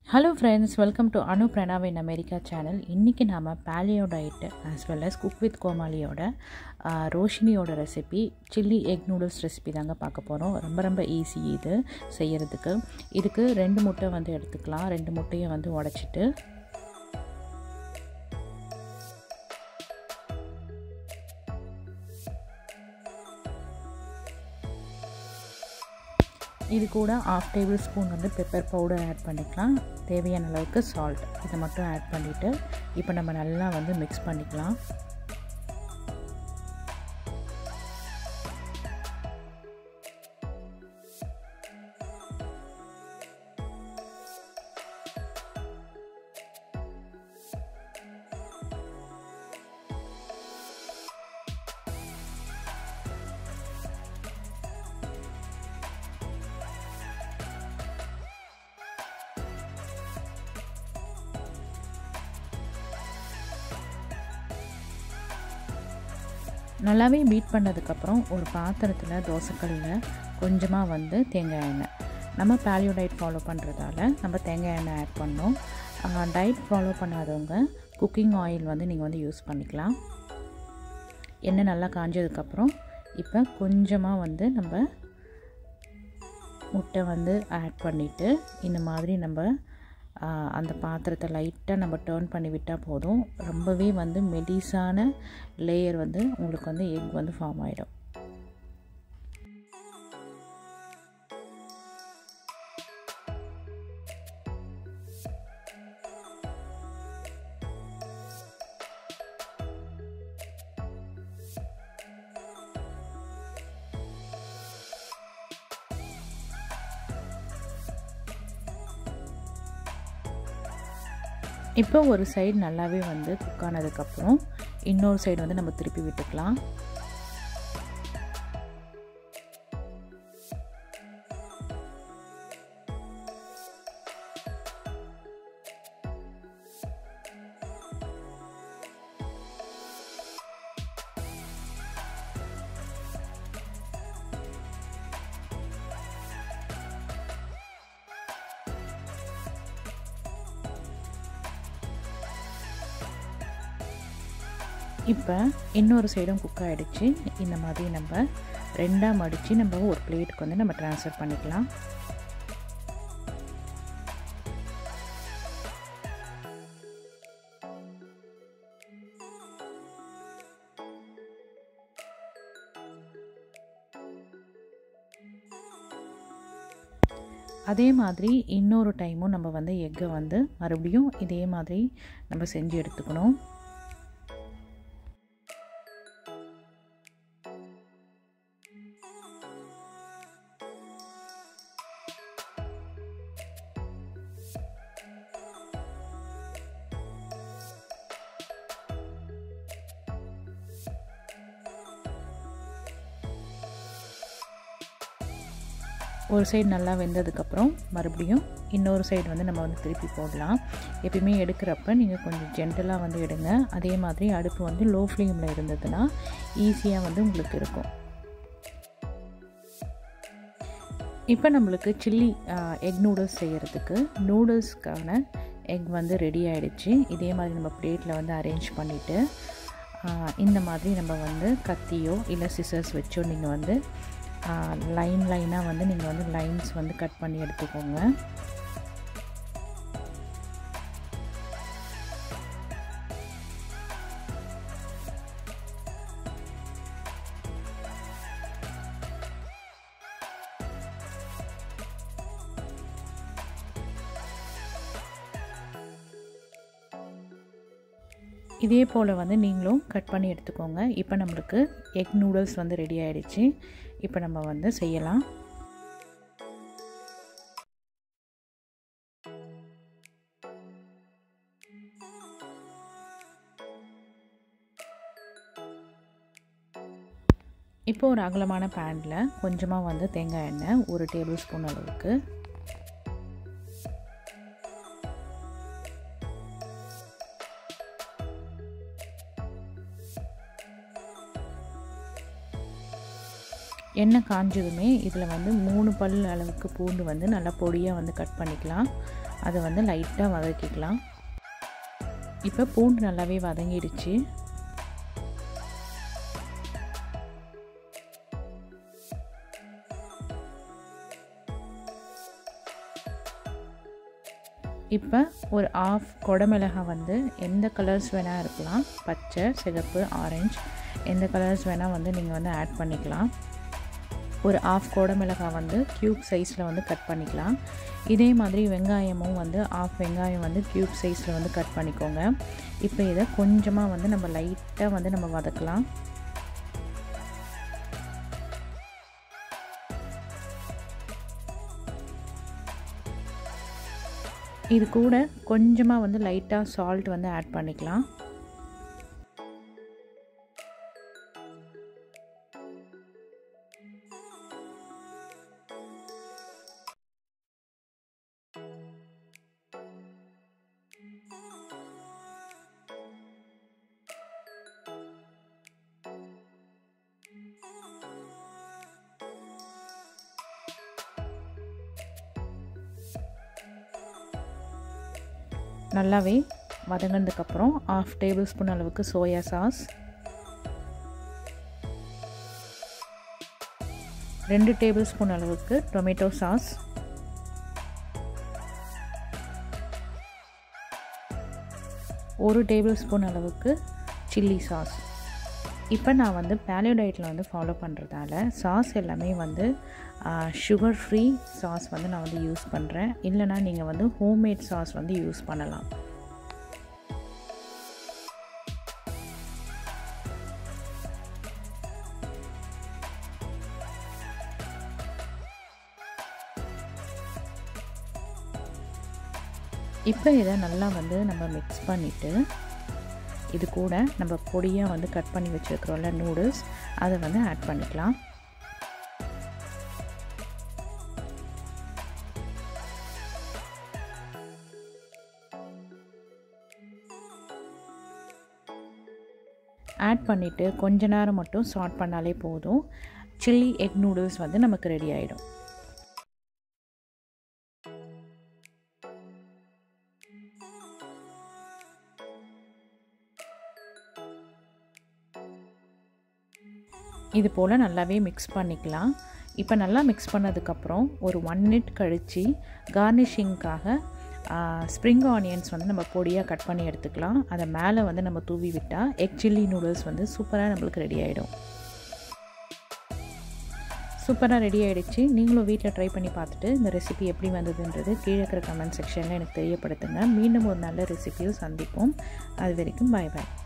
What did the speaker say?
hello friends welcome to Anu Pranav in America channel இன்றைக்கி நாம் paleo diet as well as cook with கோமாளியோட ah, ரோஷினியோட recipe chilli egg noodles recipe தாங்க பார்க்க போகிறோம் ரொம்ப ரொம்ப ஈஸி இது செய்கிறதுக்கு இதுக்கு ரெண்டு முட்டை வந்து எடுத்துக்கலாம் ரெண்டு முட்டையை வந்து உடச்சிட்டு இது கூட ஆஃப் டேபிள் ஸ்பூன் வந்து பெப்பர் பவுடர் ஆட் பண்ணிக்கலாம் தேவையான அளவுக்கு சால்ட் இதை மட்டும் ஆட் பண்ணிவிட்டு இப்போ நம்ம நல்லா வந்து மிக்ஸ் பண்ணிக்கலாம் நல்லாவே பீட் பண்ணதுக்கப்புறம் ஒரு பாத்திரத்தில் தோசைக்கல்லில் கொஞ்சமாக வந்து தேங்காய் எண்ணெய் நம்ம பேலியோ டயட் ஃபாலோ பண்ணுறதால நம்ம தேங்காய் எண்ணெய் ஆட் பண்ணோம் டயட் ஃபாலோ பண்ணாதவங்க குக்கிங் ஆயில் வந்து நீங்கள் வந்து யூஸ் பண்ணிக்கலாம் எண்ணெய் நல்லா காஞ்சதுக்கப்புறம் இப்போ கொஞ்சமாக வந்து நம்ம முட்டை வந்து ஆட் பண்ணிவிட்டு இந்த மாதிரி நம்ம அந்த பாத்திரத்தை லைட்டாக நம்ம டேர்ன் பண்ணி விட்டால் போதும் ரொம்பவே வந்து மெடிசான லேயர் வந்து உங்களுக்கு வந்து எக் வந்து ஃபார்ம் ஆகிடும் இப்போ ஒரு சைடு நல்லாவே வந்து குக் ஆனதுக்கப்புறம் இன்னொரு சைடு வந்து நம்ம திருப்பி விட்டுக்கலாம் இப்போ இன்னொரு சைடும் குக் ஆகிடுச்சு இந்த மாதிரி நம்ம ரெண்டாக மடித்து நம்ம ஒரு பிளேட்டுக்கு வந்து நம்ம ட்ரான்ஸ்ஃபர் பண்ணிக்கலாம் அதே மாதிரி இன்னொரு டைமும் நம்ம வந்து எக்கை வந்து மறுபடியும் இதே மாதிரி நம்ம செஞ்சு எடுத்துக்கணும் ஒரு சைடு நல்லா வெந்ததுக்கப்புறம் மறுபடியும் இன்னொரு சைடு வந்து நம்ம வந்து திருப்பி போடலாம் எப்பயுமே எடுக்கிறப்ப நீங்கள் கொஞ்சம் ஜென்டலாக வந்து எடுங்க அதே மாதிரி அடுப்பு வந்து லோ ஃப்ளேமில் இருந்ததுன்னா ஈஸியாக வந்து உங்களுக்கு இருக்கும் இப்போ நம்மளுக்கு சில்லி எக் நூடுல்ஸ் செய்கிறதுக்கு நூடுல்ஸ்க்கான எக் வந்து ரெடி ஆகிடுச்சு இதே மாதிரி நம்ம பிளேட்டில் வந்து அரேஞ்ச் பண்ணிவிட்டு இந்த மாதிரி நம்ம வந்து கத்தியோ இல்லை சிசர்ஸ் வச்சோ நீங்கள் வந்து லைன் லைனாக வந்து நீங்கள் வந்து லைன்ஸ் வந்து கட் பண்ணி எடுத்துக்கோங்க இதே போல் வந்து நீங்களும் கட் பண்ணி எடுத்துக்கோங்க இப்போ நம்மளுக்கு எக் நூடுல்ஸ் வந்து ரெடி ஆகிடுச்சு இப்போ நம்ம வந்து செய்யலாம் இப்போ ஒரு அகலமான பேனில் கொஞ்சமாக வந்து தேங்காய் எண்ணெய் ஒரு டேபிள் ஸ்பூன் அளவுக்கு எண்ணெய் காஞ்சதுமே இதில் வந்து மூணு பல் அளவுக்கு பூண்டு வந்து நல்லா பொடியாக வந்து கட் பண்ணிக்கலாம் அதை வந்து லைட்டாக வதக்கிக்கலாம் இப்போ பூண்டு நல்லாவே வதங்கிடுச்சு இப்போ ஒரு ஆஃப் கொடமிளகாய் வந்து எந்த கலர்ஸ் வேணால் இருக்கலாம் பச்சை சிகப்பு ஆரஞ்சு எந்த கலர்ஸ் வேணால் வந்து நீங்கள் வந்து ஆட் பண்ணிக்கலாம் ஒரு ஆஃப் கொடமிளகாய் வந்து க்யூப் சைஸில் வந்து கட் பண்ணிக்கலாம் இதே மாதிரி வெங்காயமும் வந்து ஆஃப் வெங்காயம் வந்து க்யூப் சைஸில் வந்து கட் பண்ணிக்கோங்க இப்போ இதை கொஞ்சமாக வந்து நம்ம லைட்டாக வந்து நம்ம வதக்கலாம் இது கூட கொஞ்சமாக வந்து லைட்டாக சால்ட் வந்து ஆட் பண்ணிக்கலாம் நல்லாவே வதங்கினதுக்கப்புறம் ஆஃப் டேபிள் ஸ்பூன் அளவுக்கு சோயா சாஸ் ரெண்டு டேபிள் ஸ்பூன் அளவுக்கு டொமேட்டோ சாஸ் ஒரு டேபிள் ஸ்பூன் அளவுக்கு சில்லி சாஸ் இப்போ நான் வந்து பேலியோ டயட்டில் வந்து ஃபாலோ பண்ணுறதால சாஸ் எல்லாமே வந்து சுகர் ஃப்ரீ சாஸ் வந்து நான் வந்து யூஸ் பண்ணுறேன் இல்லைனா நீங்கள் வந்து ஹோம்மேட் சாஸ் வந்து யூஸ் பண்ணலாம் இப்போ இதை நல்லா வந்து நம்ம மிக்ஸ் பண்ணிவிட்டு இது கூட நம்ம பொடியாக வந்து கட் பண்ணி வச்சுருக்கிறோம்ல நூடுல்ஸ் அதை வந்து ஆட் பண்ணிக்கலாம் ஆட் பண்ணிவிட்டு கொஞ்ச நேரம் மட்டும் சாட் பண்ணாலே போதும் சில்லி எக் நூடுல்ஸ் வந்து நமக்கு ரெடி ஆகிடும் இது போல் நல்லாவே மிக்ஸ் பண்ணிக்கலாம் இப்போ நல்லா மிக்ஸ் பண்ணதுக்கப்புறம் ஒரு ஒன் மினிட் கழித்து கார்னிஷிங்க்காக ஸ்ப்ரிங் ஆனியன்ஸ் வந்து நம்ம பொடியாக கட் பண்ணி எடுத்துக்கலாம் அதை மேலே வந்து நம்ம தூவி விட்டால் எக் சில்லி நூடுல்ஸ் வந்து சூப்பராக நம்மளுக்கு ரெடி ஆகிடும் சூப்பராக ரெடி ஆகிடுச்சு நீங்களும் வீட்டில் ட்ரை பண்ணி பார்த்துட்டு இந்த ரெசிபி எப்படி வந்ததுன்றது கீழே இருக்கிற கமெண்ட் செக்ஷனில் எனக்கு தெரியப்படுத்துங்க மீண்டும் ஒரு நல்ல ரெசிபியும் சந்திப்போம் அது வரைக்கும் பாய் பாய்